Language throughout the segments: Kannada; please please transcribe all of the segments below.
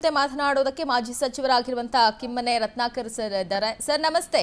ಜೊತೆ ಮಾತನಾಡೋದಕ್ಕೆ ಮಾಜಿ ಸಚಿವರಾಗಿರುವಂತಹ ಕಿಮ್ಮನೆ ರತ್ನಾಕರ್ ಸರ್ ಇದ್ದಾರೆ ಸರ್ ನಮಸ್ತೆ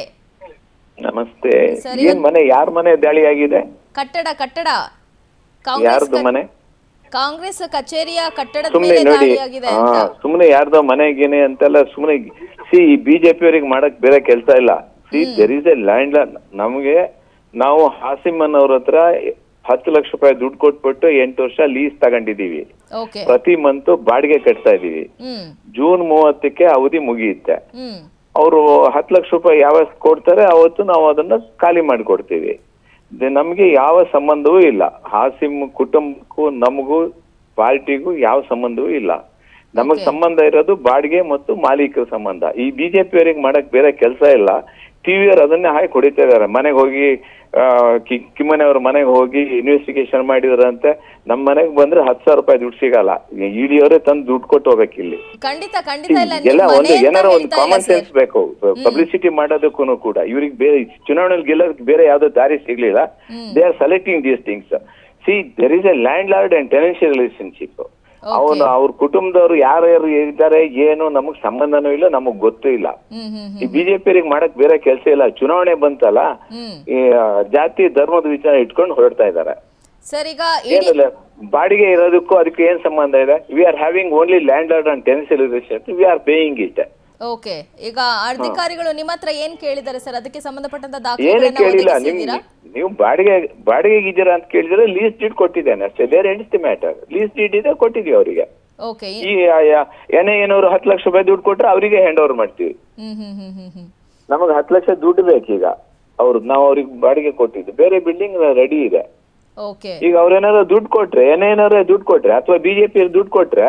ನಮಸ್ತೆ ಸರ್, ಏನ್ ಮನೆ ಯಾರ ಮನೆ ದಾಳಿ ಆಗಿದೆ ಕಟ್ಟಡ ಕಟ್ಟಡ ಯಾರ್ದು ಕಾಂಗ್ರೆಸ್ ಮನೆ ಕಾಂಗ್ರೆಸ್ ಕಚೇರಿಯ ಕಟ್ಟಡದ ಸುಮ್ನೆ ಮೇಲೆ ನೋಡಿ ದಾಳಿಯಾಗಿದೆ ಹಾ ಅಂತ ಸುಮ್ನೆ ಯಾರ್ದೋ ಮನೆಗೇನೆ ಅಂತೆಲ್ಲ ಸುಮ್ನೆ ಸಿ ಈ ಬಿಜೆಪಿ ಅವರಿಗೆ ಮಾಡಕ್ ಬೇರೆ ಕೆಲಸ ಇಲ್ಲ see there is a land ನಮ್ಗೆ ನಾವು ಹಾಸಿಮನ್ ಅವ್ರ ಹತ್ರ ಹತ್ತು ಲಕ್ಷ ರೂಪಾಯಿ ದುಡ್ಡು ಕೊಟ್ಬಿಟ್ಟು ಎಂಟು ವರ್ಷ ಲೀಸ್ ತಗೊಂಡಿದೀವಿ ಓಕೆ ಪ್ರತಿ ಮಂತ್ ಬಾಡಿಗೆ ಕಟ್ತಾ ಇದೀವಿ ಹ್ಮ್ ಜೂನ್ ಮೂವತ್ತಕ್ಕೆ ಅವಧಿ ಮುಗಿಯುತ್ತೆ ಹ್ಮ್ ಅವರು ಹತ್ತು ಲಕ್ಷ ರೂಪಾಯಿ ಯಾವಾಗ ಕೊಡ್ತಾರೆ ಅವತ್ತು ನಾವು ಅದನ್ನ ಖಾಲಿ ಮಾಡಿಕೊಡ್ತೀವಿ ದೆ- ನಮ್ಗೆ ಯಾವ ಸಂಬಂಧವೂ ಇಲ್ಲ ಹಾಸಿಮ್ ಕುಟುಂಬಕ್ಕೂ ನಮಗೂ ಪಾರ್ಟಿಗೂ ಯಾವ ಸಂಬಂಧವೂ ಇಲ್ಲ ನಮಗ್ Okay. ಸಂಬಂಧ ಇರೋದು ಬಾಡಿಗೆ ಮತ್ತು ಮಾಲೀಕರ ಸಂಬಂಧ ಈ ಬಿಜೆಪಿ ಅವರಿಗೆ ಮಾಡಕ್ ಬೇರೆ ಕೆಲಸ ಇಲ್ಲ ಟಿವಿ ಅವ್ರು ಅದನ್ನೇ ಹಾಕಿ ಹೊಡಿತಾ ಇದಾರೆ ಮನೆಗೆ ಹೋಗಿ ಆ, ಕಿ- ಕಿಮ್ಮನೆ ಅವ್ರ ಮನೆಗೆ ಹೋಗಿ ಇನ್ವೆಸ್ಟಿಗೇಷನ್ ಮಾಡಿದ್ರಂತೆ ನಮ್ಮ ಮನೆಗೆ ಬಂದ್ರೆ ಹತ್ತು ಸಾವಿರ ರೂಪಾಯಿ ದುಡ್ಡು ಸಿಗಲ್ಲ ಇಡಿ ಅವರೇ ತಂದು ದುಡ್ಡು ಕೊಟ್ಟು ಹೋಗ್ಬೇಕು ಇಲ್ಲಿ ಖಂಡಿತ ಖಂಡಿತ ಇಲ್ಲ ಎಲ್ಲ ನೀವು ಒಂದು ಮನೆ ಅಂತ ಏನಾರ ಒಂದು ಹೇಳ್ತಾ ಇಲ್ಲ ಕಾಮನ್ ಸರ್. ಸೆನ್ಸ್ ಬೇಕು ಪಬ್ಲಿಸಿಟಿ ಮಾಡೋದಕ್ಕೂ ಕೂಡ ಇವ್ರಿಗೆ ಬೇರೆ ಚುನಾವಣೆಯಲ್ಲಿ ಗೆಲ್ಲೋದಕ್ಕೆ ಬೇರೆ ಯಾವ್ದೋ ದಾರಿ ಸಿಗ್ಲಿಲ್ಲ they are selecting these things see there is a landlord and tenancial relationship ಅವನು ಅವ್ರ ಕುಟುಂಬದವರು ಯಾರ್ಯಾರು ಇದ್ದಾರೆ ಏನು ನಮಗ್ ಸಂಬಂಧನೂ ಇಲ್ಲ ನಮಗ್ ಗೊತ್ತೂ ಇಲ್ಲ ಹ್ಮ್ ಹ್ಮ್ ಹ್ಮ್ ಈ ಬಿಜೆಪಿ ಮಾಡಕ್ ಬೇರೆ ಕೆಲಸ ಇಲ್ಲ ಚುನಾವಣೆ ಬಂತಲ್ಲ ಹ್ಮ್ ಈ ಆ, ಜಾತಿ ಧರ್ಮದ ವಿಚಾರ ಇಟ್ಕೊಂಡು ಹೊರಡ್ತಾ ಇದ್ದಾರೆ ಸರ್ ಈಗ ಇಡೀ ಏನಿಲ್ಲ ಬಾಡಿಗೆ ಇರೋದಕ್ಕೂ ಅದಕ್ಕೆ ಏನ್ ಸಂಬಂಧ ಇದೆ we are having only landlord and tenancial relation we are paying it okay ಈಗ ಅಧಿಕಾರಿಗಳು ನಿಮ್ಮ ಹತ್ರ ಏನ್ ಕೇಳಿದ್ದಾರೆ ಸರ್ ಅದಕ್ಕೆ ಸಂಬಂಧಪಟ್ಟಂತ ಏನು ದಾಖಲೆಗಳನ್ನ ಕೇಳಿಲ್ಲ ನಿಮ್ ಒದಗಿಸಿದ್ದೀರಾ ನೀವು ಬಾಡಿಗೆ ಬಾಡಿಗೆಗೆ ಇದ್ದೀರಾ ಅಂತ ಕೇಳಿದ್ರೆ ಲೀಸ್ ಡೀಡ್ ಕೊಟ್ಟಿದ್ದೇನೆ ಅಷ್ಟೇ there ends the matter lease deed ಇದೆ ಕೊಟ್ಟಿದೀವಿ ಅವರಿಗೆ ಓಕೆ ಈ ಎನೆ ಏನವರು ಹತ್ತು ಲಕ್ಷ ರೂಪಾಯಿ ದುಡ್ಡು ಕೊಟ್ರೆ ಅವರಿಗೆ ಹ್ಯಾಂಡ್ ಓವರ್ ಮಾಡ್ತೀವಿ ಹ್ಮ್ ಹ್ಮ್ ಹ್ಮ್ ಹ್ಮ್ ಹ್ಮ್ ನಮಗೆ ಹತ್ತು ಲಕ್ಷ ದುಡ್ಡು ಬೇಕೀಗ ಅವ್ರು ನಾವು ಅವ್ರಿಗೆ ಬಾಡಿಗೆ ಕೊಟ್ಟಿದ್ದು ಬೇರೆ ಬಿಲ್ಡಿಂಗ್ ರೆಡಿ ಇದೆ ಓಕೆ ಈಗ ಅವ್ರೇನಾದ್ರು ದುಡ್ಡು ಕೊಟ್ರೆ ಏನೇನಾದ್ರು ದುಡ್ಡು ಕೊಟ್ರೆ ಅಥವಾ ಬಿಜೆಪಿ ದುಡ್ಡು ಕೊಟ್ರೆ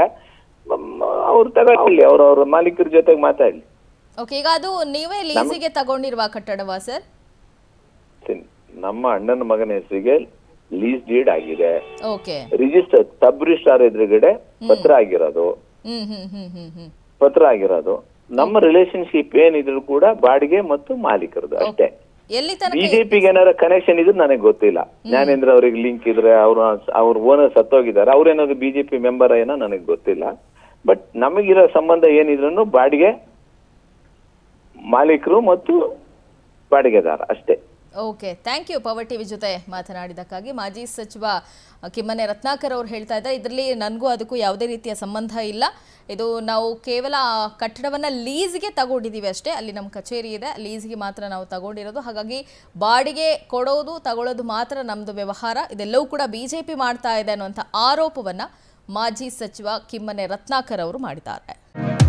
ಅವ್ರು ತಗೊಳ್ಳಿ ಅವ್ರ ಅವ್ರ ಮಾಲೀಕರ ಜೊತೆಗೆ ಮಾತಾಡ್ಲಿ ಓಕೆ ಈಗ ಅದು ನೀವೇ ಲೀಸಿಗೆ ತಗೊಂಡಿರುವ ಕಟ್ಟಡವಾ ಸರ್ ತಿನ್- ನಮ್ಮ ಅಣ್ಣನ ಮಗನ ಹೆಸರಿಗೆ ಲೀಸ್ ಡೀಡ್ ಆಗಿದೆ ಓಕೆ ರಿಜಿಸ್ಟರ್ ಸಬ್ ರಿಜಿಸ್ಟ್ರಾರ್ ಎದುರುಗಡೆ ಪತ್ರ ಆಗಿರೋದು ಹ್ಮ್ ಹ್ಮ್ ಹ್ಮ್ ಹ್ಮ್ ಹ್ಮ್ ಪತ್ರ ಆಗಿರೋದು ನಮ್ಮ ರಿಲೇಶನ್ಶಿಪ್ ಏನಿದ್ರು ಕೂಡ ಬಾಡಿಗೆ ಮತ್ತು ಮಾಲೀಕರದು ಅಷ್ಟೇ ಎಲ್ಲಿ ತನಕ ಬಿಜೆಪಿಗೆ ಏನಾರ ಕನೆಕ್ಷನ್ ಇದ್ರೆ ನನಗೆ ಗೊತ್ತಿಲ್ಲ ಜ್ಞಾನೇಂದ್ರ ಅವ್ರಿಗೆ ಲಿಂಕ್ ಇದ್ರೆ ಅವ್ರ ಅವ್ರ ಓನರ್ ಸತ್ತೋಗಿದ್ದಾರೆ ಅವ್ರೇನಾದ್ರು ಬಿಜೆಪಿ ಮೆಂಬರ್ ಏನೋ ನನಗೆ ಗೊತ್ತಿಲ್ಲ ಬಟ್ ನಮಗಿರೋ ಸಂಬಂಧ ಏನಿದ್ರು ಬಾಡಿಗೆ ಮಾಲೀಕರು ಮತ್ತು ಬಾಡಿಗೆದಾರ ಅಷ್ಟೇ okay thank you Power TV ಜೊತೆ ಮಾತನಾಡಿದ್ದಕ್ಕಾಗಿ ಮಾಜಿ ಸಚಿವ ಕಿಮ್ಮನೆ ರತ್ನಾಕರ್ ಅವರು ಹೇಳ್ತಾ ಇದ್ದಾರೆ ಇದರಲ್ಲಿ ನನಗೂ ಅದಕ್ಕೂ ಯಾವುದೇ ರೀತಿಯ ಸಂಬಂಧ ಇಲ್ಲ ಇದು ನಾವು ಕೇವಲ ಆ ಕಟ್ಟಡವನ್ನ ಲೀಸ್ಗೆ ತಗೊಂಡಿದ್ದೀವಿ ಅಷ್ಟೇ ಅಲ್ಲಿ ನಮ್ಮ ಕಚೇರಿ ಇದೆ ಲೀಸ್ಗೆ ಮಾತ್ರ ನಾವು ತಗೊಂಡಿರೋದು ಹಾಗಾಗಿ ಬಾಡಿಗೆ ಕೊಡೋದು ತಗೊಳ್ಳೋದು ಮಾತ್ರ ನಮ್ಮದು ವ್ಯವಹಾರ ಇದೆಲ್ಲವೂ ಕೂಡ ಬಿಜೆಪಿ ಮಾಡ್ತಾ ಇದೆ ಅನ್ನುವಂಥ ಆರೋಪವನ್ನ ಮಾಜಿ ಸಚಿವ ಕಿಮ್ಮನೆ ರತ್ನಾಕರ್ ಅವರು ಮಾಡಿದ್ದಾರೆ